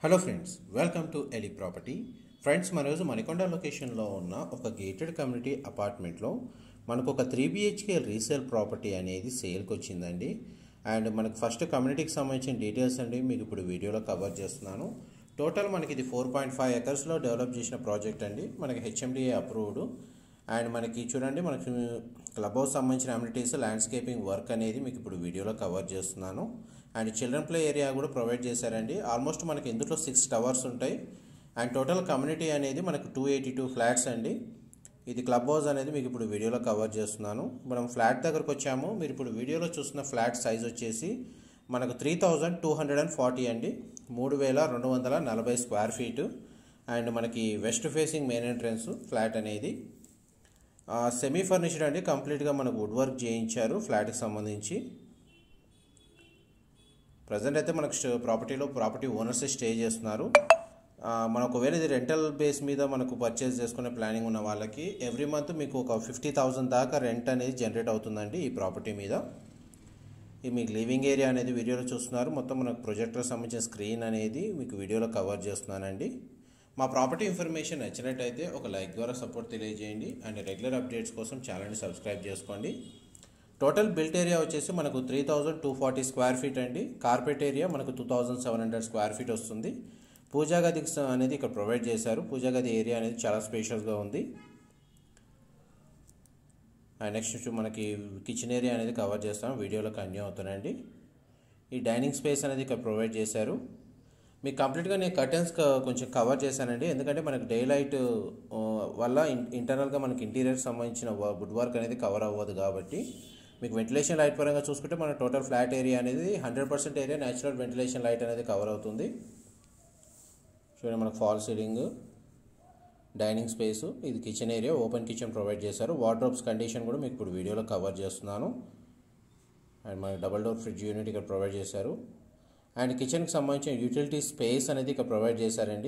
hello friends welcome to ఎలి property friends మన రోజు మణికొండ లొకేషన్లో ఉన్న ఒక గేటెడ్ కమ్యూనిటీ అపార్ట్మెంట్లో మనకు ఒక త్రీ బిహెచ్కే రీసేల్ ప్రాపర్టీ అనేది సేల్కి వచ్చిందండి అండ్ మనకు ఫస్ట్ కమ్యూనిటీకి సంబంధించిన డీటెయిల్స్ అండి మీకు ఇప్పుడు వీడియోలో కవర్ చేస్తున్నాను టోటల్ మనకి ఇది ఫోర్ పాయింట్ ఫైవ్ ఎకర్స్లో డెవలప్ చేసిన ప్రాజెక్ట్ అండి మనకి హెచ్ఎండిఏ అప్రూవ్డ్ అండ్ మనకి చూడండి మనకి క్లబ్ హౌస్ సంబంధించిన అమ్యూనిటీస్ ల్యాండ్స్కేపింగ్ వర్క్ అనేది మీకు ఇప్పుడు వీడియోలో కవర్ చేస్తున్నాను అండ్ చిల్డ్రన్ ప్లే ఏరియా కూడా ప్రొవైడ్ చేశారండి ఆల్మోస్ట్ మనకి ఇందులో సిక్స్ టవర్స్ ఉంటాయి అండ్ టోటల్ కమ్యూనిటీ అనేది మనకు టూ ఎయిటీ టూ ఫ్లాట్స్ అండి ఇది క్లబ్ హౌస్ అనేది మీకు ఇప్పుడు వీడియోలో కవర్ చేస్తున్నాను మనం ఫ్లాట్ దగ్గరకు వచ్చాము మీరు ఇప్పుడు వీడియోలో చూస్తున్న ఫ్లాట్ సైజ్ వచ్చేసి మనకు three thousand two hundred and forty అండి మూడు వేల రెండు వందల నలభై స్క్వేర్ ఫీటు అండ్ మనకి west facing main entrance flat అనేది సెమీ ఫర్నిష్డ్ అండి కంప్లీట్గా మనకు వుడ్ వర్క్ చేయించారు ఫ్లాట్కి సంబంధించి ప్రజెంట్ అయితే మనకు ప్రాపర్టీలో ప్రాపర్టీ ఓనర్స్ స్టే చేస్తున్నారు మనం ఒకవేళ ఇది రెంటల్ బేస్ మీద మనకు పర్చేస్ చేసుకునే ప్లానింగ్ ఉన్న వాళ్ళకి ఎవ్రీ మంత్ మీకు ఒక ఫిఫ్టీ థౌసండ్ దాకా రెంట్ అనేది జనరేట్ అవుతుందండి ఈ ప్రాపర్టీ మీద ఈ మీకు లివింగ్ ఏరియా అనేది వీడియోలో చూస్తున్నారు మొత్తం మనకు ప్రొజెక్టర్ సంబంధించిన స్క్రీన్ అనేది మీకు వీడియోలో కవర్ చేస్తున్నానండి మా ప్రాపర్టీ ఇన్ఫర్మేషన్ నచ్చినట్టయితే ఒక లైక్ ద్వారా సపోర్ట్ తెలియజేయండి అండ్ రెగ్యులర్ అప్డేట్స్ కోసం ఛానల్ని సబ్స్క్రైబ్ చేసుకోండి టోటల్ బిల్ట్ ఏరియా వచ్చేసి మనకు three thousand two forty square feet అండి కార్పెట్ ఏరియా మనకు two thousand seven hundred square feet వస్తుంది పూజా గది అనేది ఇక్కడ ప్రొవైడ్ చేశారు పూజా గది ఏరియా అనేది చాలా స్పేషియస్గా ఉంది అండ్ నెక్స్ట్ మనకి కిచెన్ ఏరియా అనేది కవర్ చేస్తాం వీడియోలో కంటిన్యూ అవుతున్నాయండి ఈ డైనింగ్ స్పేస్ అనేది ఇక్కడ ప్రొవైడ్ చేశారు మీకు కంప్లీట్గా నేను కర్టెన్స్ కొంచెం కవర్ చేశానండి ఎందుకంటే మనకి డే లైట్ వల్ల ఇంటర్నల్గా మనకి ఇంటీరియర్ సంబంధించిన వుడ్ వర్క్ అనేది కవర్ అవ్వదు కాబట్టి మీకు వెంటిలేషన్ లైట్ పరంగా చూసుకుంటే మన టోటల్ ఫ్లాట్ ఏరియా అనేది hundred percent area natural ventilation light అనేది కవర్ అవుతుంది చూడండి మనకు ఫాల్ సీలింగ్ డైనింగ్ స్పేస్ ఇది kitchen area open kitchen provide చేశారు వార్డ్రోబ్స్ కండిషన్ కూడా మీకు ఇప్పుడు వీడియోలో కవర్ చేస్తున్నాను అండ్ మన డబల్ డోర్ ఫ్రిడ్జ్ యూనిట్ ఇక్కడ ప్రొవైడ్ చేశారు అండ్ కిచెన్కి సంబంధించిన యూటిలిటీ స్పేస్ అనేది ఇక్కడ ప్రొవైడ్ చేశారండి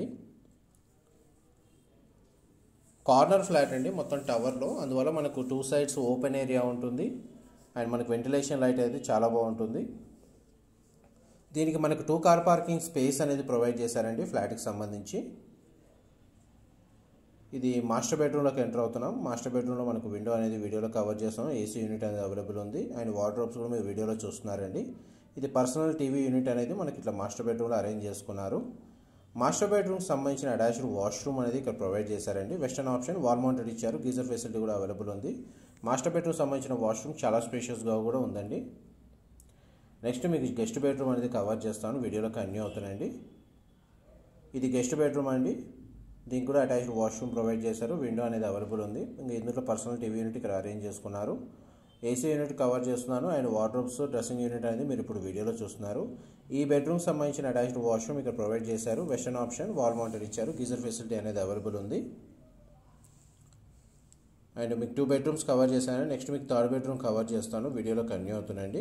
కార్నర్ ఫ్లాట్ అండి మొత్తం టవర్లో అందువల్ల మనకు టూ సైడ్స్ ఓపెన్ ఏరియా ఉంటుంది అండ్ మనకు వెంటిలేషన్ లైట్ అయితే చాలా బాగుంటుంది దీనికి మనకు టూ కార్ పార్కింగ్ స్పేస్ అనేది ప్రొవైడ్ చేశారండి ఫ్లాట్కి సంబంధించి ఇది మాస్టర్ బెడ్రూమ్లోకి ఎంటర్ అవుతున్నాం మాస్టర్ బెడ్రూమ్లో మనకు విండో అనేది వీడియోలో కవర్ చేస్తాం ఏసీ యూనిట్ అనేది అవైలబుల్ ఉంది అండ్ వార్డ్రోబ్స్ కూడా మీరు వీడియోలో చూస్తున్నారండి ఇది పర్సనల్ టీవీ యూనిట్ అనేది మనకి ఇట్లా మాస్టర్ బెడ్రూమ్లో అరేంజ్ చేసుకున్నారు మాస్టర్ బెడ్రూమ్కి సంబంధించిన అటాచ్డ్ వాష్రూమ్ అనేది ఇక్కడ ప్రొవైడ్ చేశారండి వెస్టర్న్ ఆప్షన్ వాల్ మౌంటెడ్ ఇచ్చారు గీజర్ ఫెసిలిటీ కూడా అవైలబుల్ ఉంది మాస్టర్ బెడ్రూమ్ సంబంధించిన వాష్రూమ్ చాలా స్పేషియస్గా కూడా ఉందండి నెక్స్ట్ మీకు గెస్ట్ బెడ్రూమ్ అనేది కవర్ చేస్తాను వీడియోలో కంటిన్యూ అవుతానండి ఇది గెస్ట్ బెడ్రూమ్ అండి దీనికి కూడా అటాచ్డ్ వాష్రూమ్ ప్రొవైడ్ చేశారు విండో అనేది అవైలబుల్ ఉంది ఇంకా ఇందులో పర్సనల్ టీవీ యూనిట్ ఇక్కడ అరేంజ్ చేసుకున్నారు ఏసీ యూనిట్ కవర్ చేస్తున్నాను అండ్ వార్డ్రోబ్స్ డ్రెస్సింగ్ యూనిట్ అనేది మీరు ఇప్పుడు వీడియోలో చూస్తున్నారు ఈ బెడ్రూమ్ సంబంధించిన అటాచ్డ్ వాష్రూమ్ ఇక్కడ ప్రొవైడ్ చేశారు వెస్టర్న్ ఆప్షన్ వాల్ మౌంటెడ్ ఇచ్చారు గీజర్ ఫెసిలిటీ అనేది అవైలబుల్ ఉంది అండ్ మీకు టూ బెడ్రూమ్స్ కవర్ చేశాను నెక్స్ట్ మీకు థర్డ్ బెడ్రూమ్ కవర్ చేస్తాను వీడియోలో కంటిన్యూ అవుతుందండి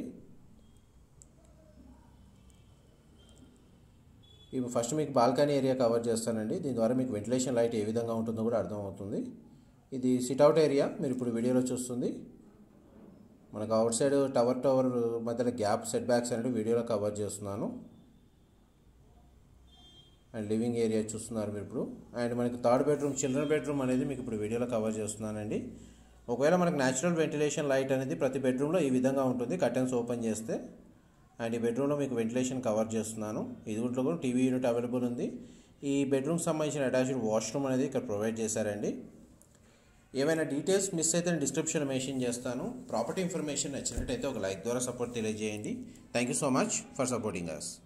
ఇప్పుడు ఫస్ట్ మీకు బాల్కనీ ఏరియా కవర్ చేస్తానండి దీని ద్వారా మీకు వెంటిలేషన్ లైట్ ఏ విధంగా ఉంటుందో కూడా అర్థమవుతుంది ఇది సిట్అవుట్ ఏరియా మీరు ఇప్పుడు వీడియోలో చూస్తుంది మనకు అవుట్ సైడ్ టవర్ టవర్ మధ్యలో గ్యాప్ సెట్ బ్యాక్స్ అనేది వీడియోలో కవర్ చేస్తున్నాను అండ్ లివింగ్ ఏరియా చూస్తున్నారు మీరు ఇప్పుడు అండ్ మనకి థర్డ్ బెడ్రూమ్ చిల్డ్రన్ బెడ్రూమ్ అనేది మీకు ఇప్పుడు వీడియోలో కవర్ చేస్తున్నానండి ఒకవేళ మనకు న్యాచురల్ వెంటిలేషన్ లైట్ అనేది ప్రతి బెడ్రూమ్లో ఈ విధంగా ఉంటుంది కర్టెన్స్ ఓపెన్ చేస్తే అండ్ ఈ బెడ్రూమ్లో మీకు వెంటిలేషన్ కవర్ చేస్తున్నాను ఇది ఇంట్లో కూడా టీవీ యూనిట్ అవైలబుల్ ఉంది ఈ బెడ్రూమ్ సంబంధించిన అటాచ్డ్ వాష్రూమ్ అనేది ఇక్కడ ప్రొవైడ్ చేశారండి ఏమైనా డీటెయిల్స్ మిస్ అయితే డిస్క్రిప్షన్ మెన్షన్ చేస్తాను ప్రాపర్టీ ఇన్ఫర్మేషన్ నచ్చినట్టయితే ఒక లైక్ ద్వారా సపోర్ట్ తెలియజేయండి thank you so much for supporting us